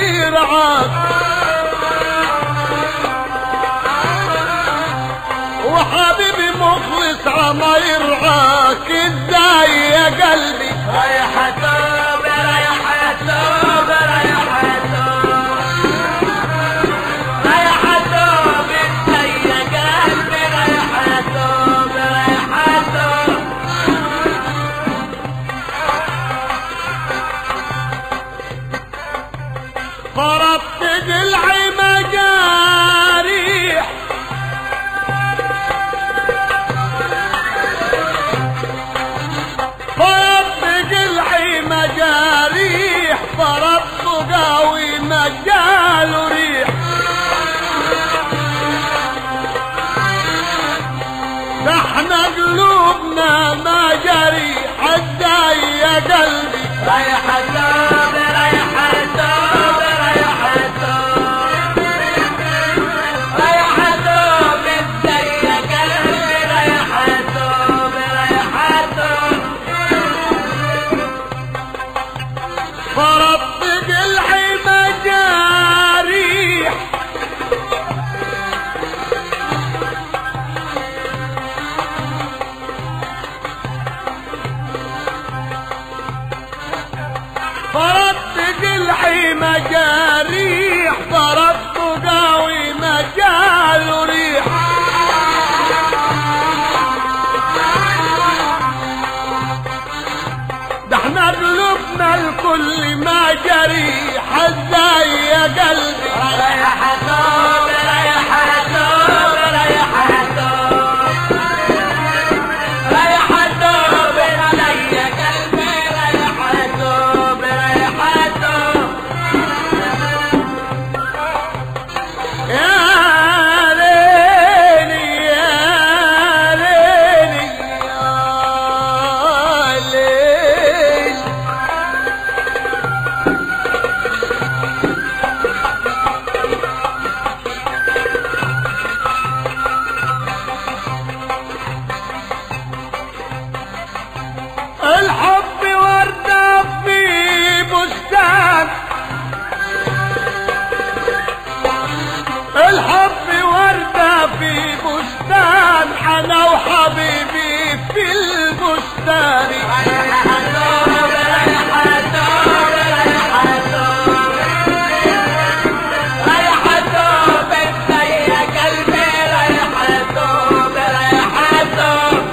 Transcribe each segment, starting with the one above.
يرعاك وحبيبي مخلص عما يرعاك ازاي يا قلبي رايح اتوب رايح اتوب رايح اتوب رايح اتوب ازاي يا قلبي رايح اتوب رايح اتوب فرطت جلعي مجاريح فرطت جلعي مجاريح فرطت قاوي مجال ريح ده احنا قلوبنا ما جريح ازاي يا قلبي رايح اتوب رايح اتوب رايح اتوب رايح اتوب ازاي يا قلبي رايح اتوب رايح اتوب فرطت جلعي مجاريح فرطت جلعي مجاريح فرطت قاوي مجال ريح ده احنا قلوبنا الكل ما جريح ازاي يا قلبي رايح اتوب رايح اتوب رايح اتوب رايح اتوب علي قلبي رايح اتوب رايح اتوب يا ليلي يا ليلي يا ليلي الحب وردة في بستان الحب وردة في بستان أنا وحبيبي في البستان رايح اتوب رايح اتوب رايح اتوب رايح اتوب ازاي يا قلبي رايح اتوب رايح اتوب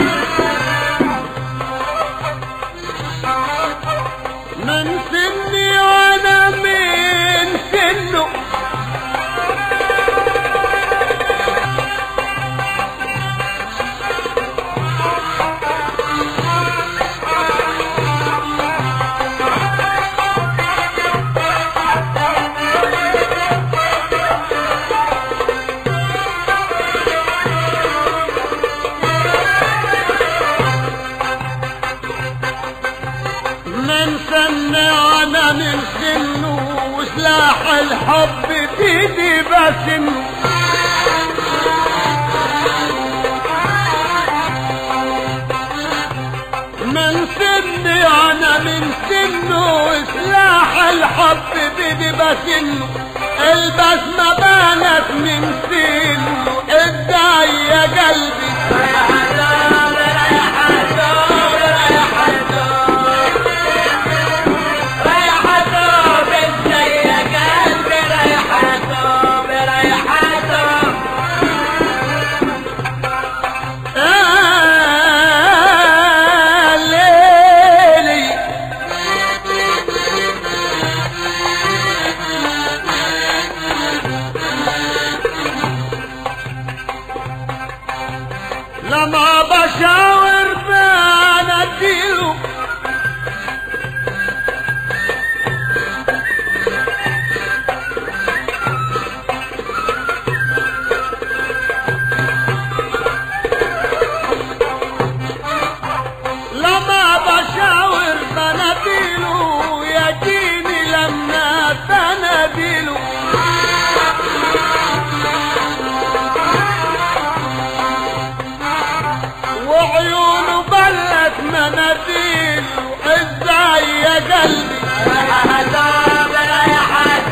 من سني وأنا من سنه من سنة وانا من سنه وسلاح الحب بيدي بسنه من سني انا من سنه وسلاح الحب بيدي بسنه البسمة بانت من سنه ازاي يا قلبي رايح اتوب رايح اتوب رايح اتوب رايح اتوب ازاي يا قلبي رايح اتوب رايح اتوب آه ليلي لما بشاور بناديله لما بشاور بناديله يجيني لما بناديله وعيونه بلت مناديله ازاي يا قلبي رايح اتوب رايح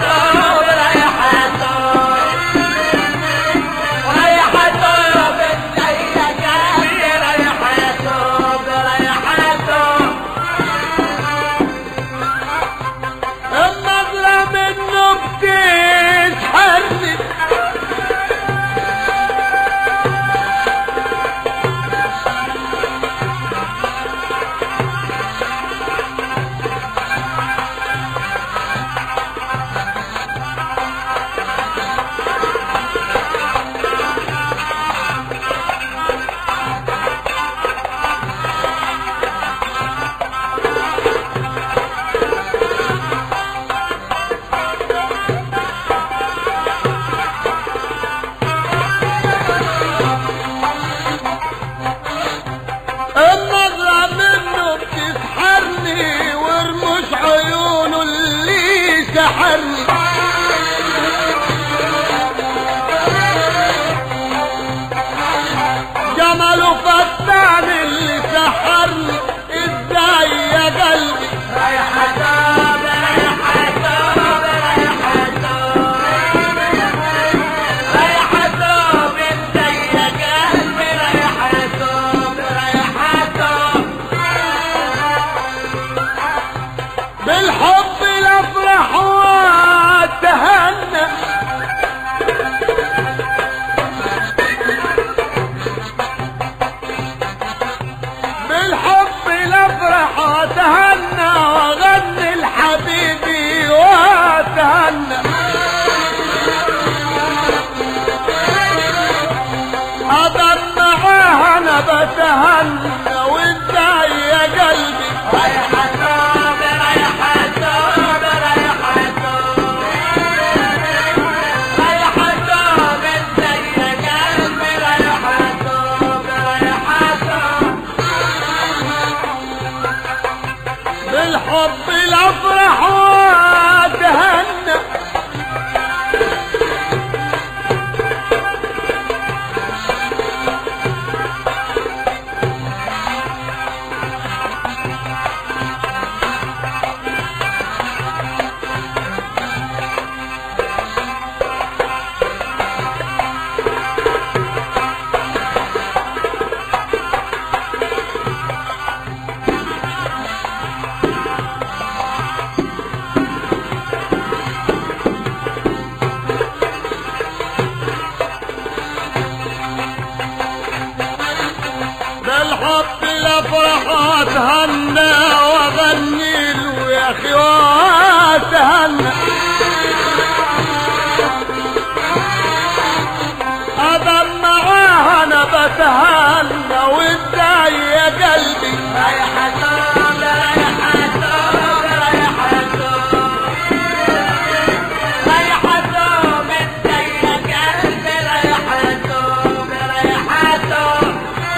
الحب الافرح واتهنى ده الحب الافرح واتهنى واغني له يا اخي واتهنى ادم معاها انا بتهنى وازاي يا قلبي رايحة توب رايحة توب رايحة توب رايحة توب ازاي يا قلبي رايحة توب رايحة توب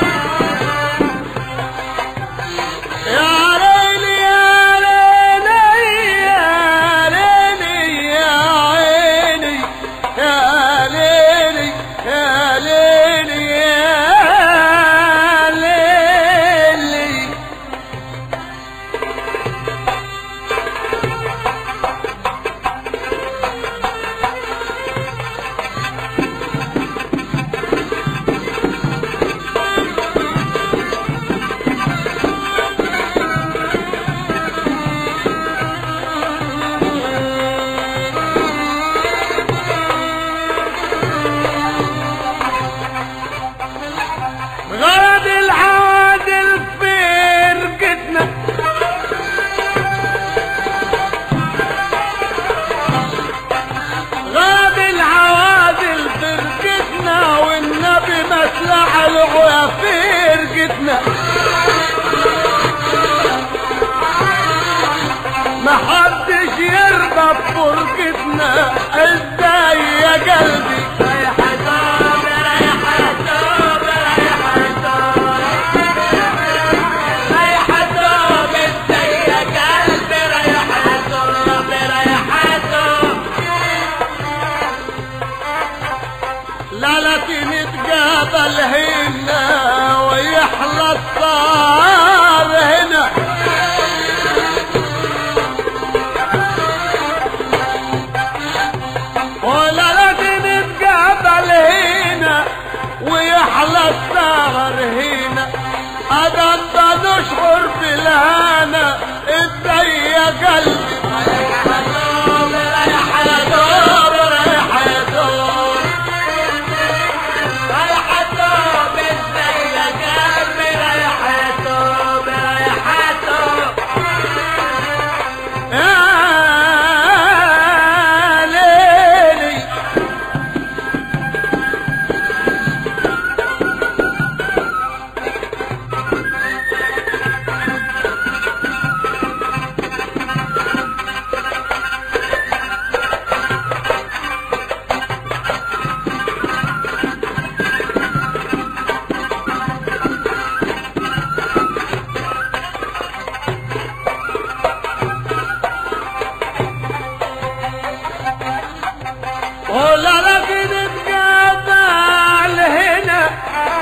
يا ليلي يا ليلي يا ليلي يا عيني يا ليلي يا ليلي يا ليلي غرض العادل فرقتنا غرض العوادل فرقتنا والنبي مسلح الغويا فرقتنا محدش يرضى بفرقتنا ازاي يا قلبي رايحة توب رايحة توب رايحة توب رايحة توب ازاي يا قلبي رايحة توب رايحة توب لا لا نتقابل هنا ويحلى الصار هنا ولا لا نتقابل هنا ويحلى الصار هنا ادم نشعر بالهنا ازاي يا قلبي رايحة توب رايحة دور رايحة دور رايحة توب ازاي يا قلبي رايحة توب رايحة توب يا ليلي ولا لكن نتقابل هنا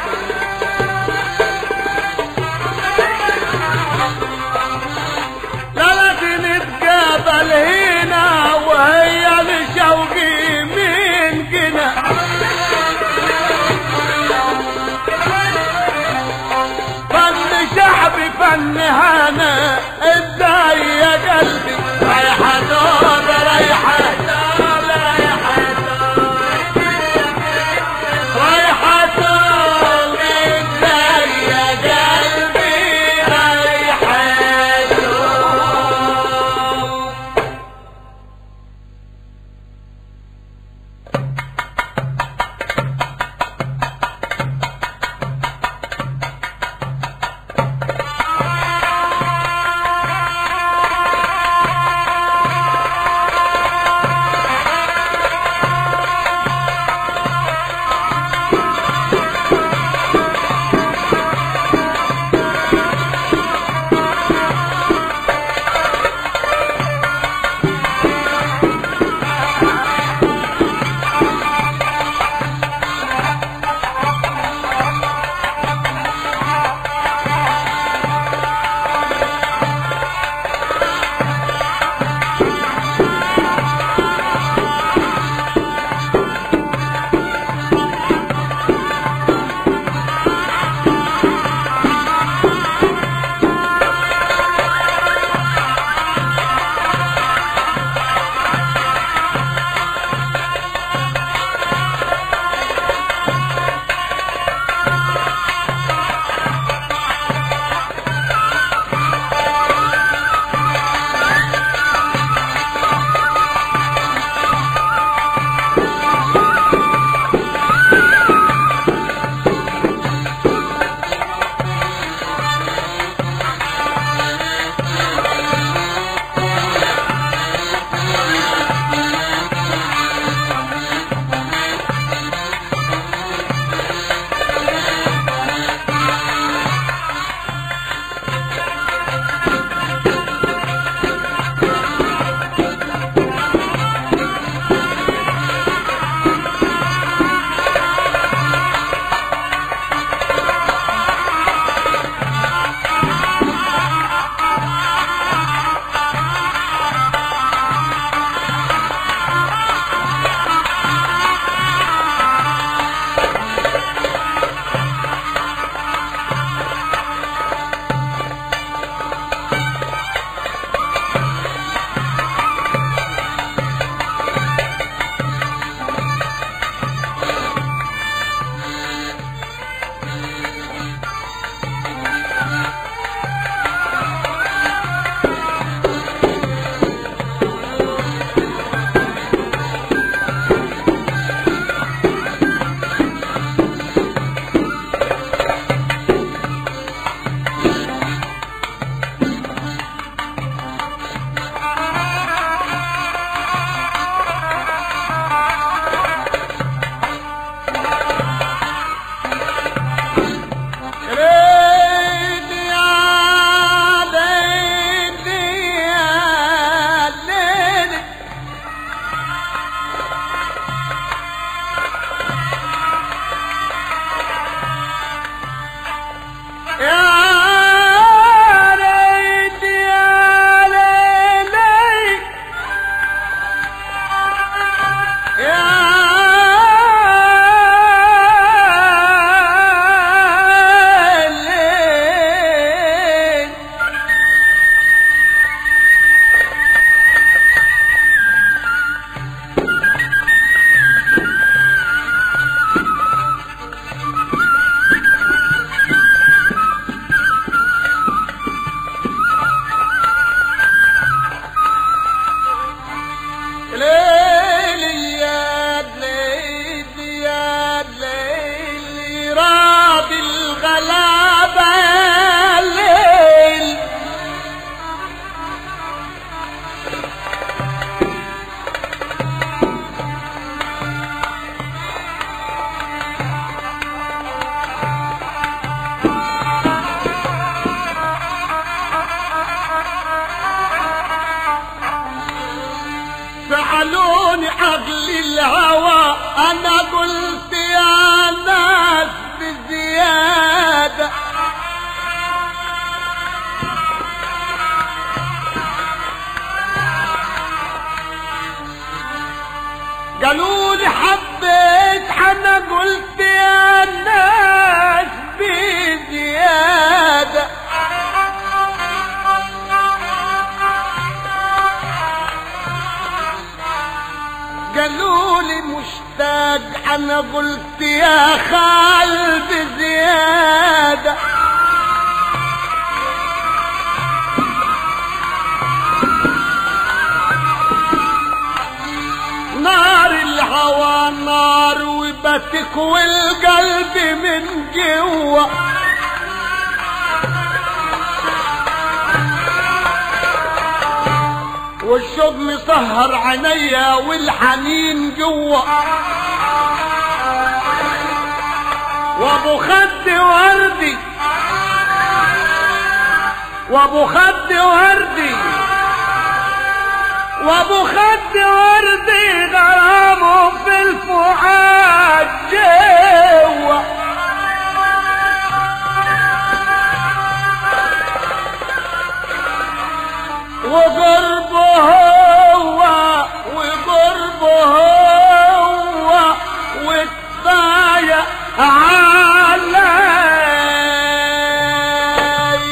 لا لكن نتقابل هنا وهي لشوقي من جنا فن شعبي فن هنا ازاي يا قلبي رايحة دور رايحة توب رايحة توب رايحة دور ازاي يا قلبي رايحة دور يا ريت يا ليلي يا ليل ليلي يا ليلي يا ليلي راضي الغلابة يا ليل سألوني عقل الهوى أنا قلت يا ناس بزيادة قالوا لي حبيت أنا قلت يا ناس بزيادة قالوا لي مشتاق انا قلت يا خالد زيادة نار الهوى نار وبتكوي القلب من جوا والشوق مسهر عينيا والحنين جوا وابو خد وردي وابو خد وردي وابو خد وردي غرامه في الفؤاد جوا وقربه هو وقربه هو والضايع علي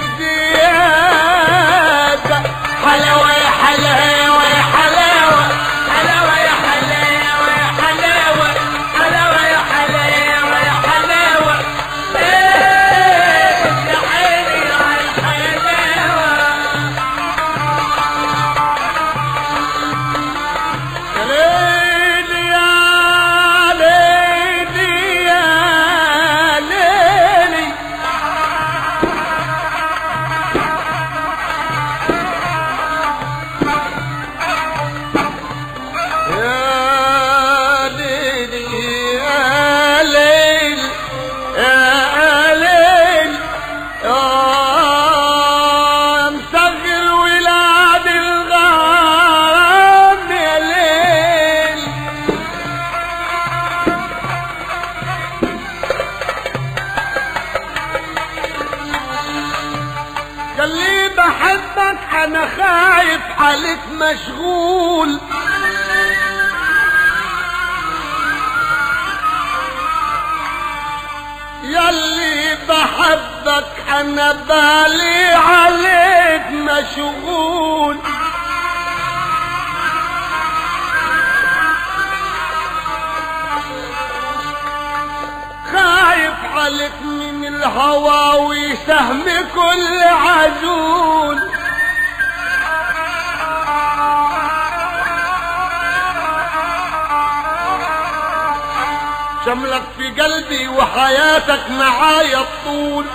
بزيادة حلاوة يا حلاوة يا حلاوة حلاوة يا حلاوة يا حلاوة حلاوة يا حلاوة يا حلاوة ايه يا عيني على الحلاوة يا ليل يا ليل يا ليلي يا ليل يا ليل يا ليل يا مسجل ولاد الغرام يا ليل قال لي بحبك انا خايف عليك مشغول ياللي بحبك انا بالي عليك مشغول خايف عليك من الهوى وسهم كل عزول شملك في قلبي وحياتك معايا الطول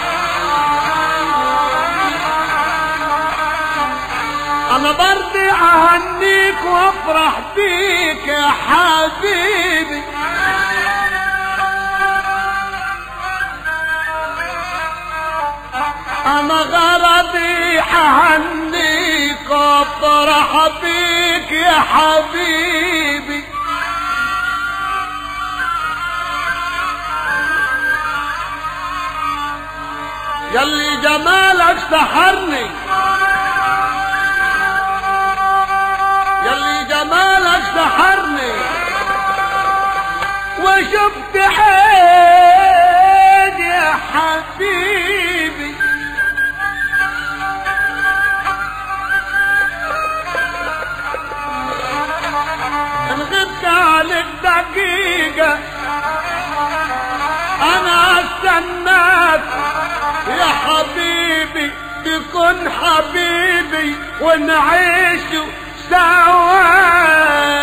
انا برضي اهنيك وافرح بيك يا حبيبي انا غرضي اهنيك وافرح بيك يا حبيبي يلي جمالك سحرني يلي جمالك سحرني وشفت عين يا حبيبي ان غبت عليك دقيقة انا استناك يا حبيبي تكون حبيبي ونعيش سوا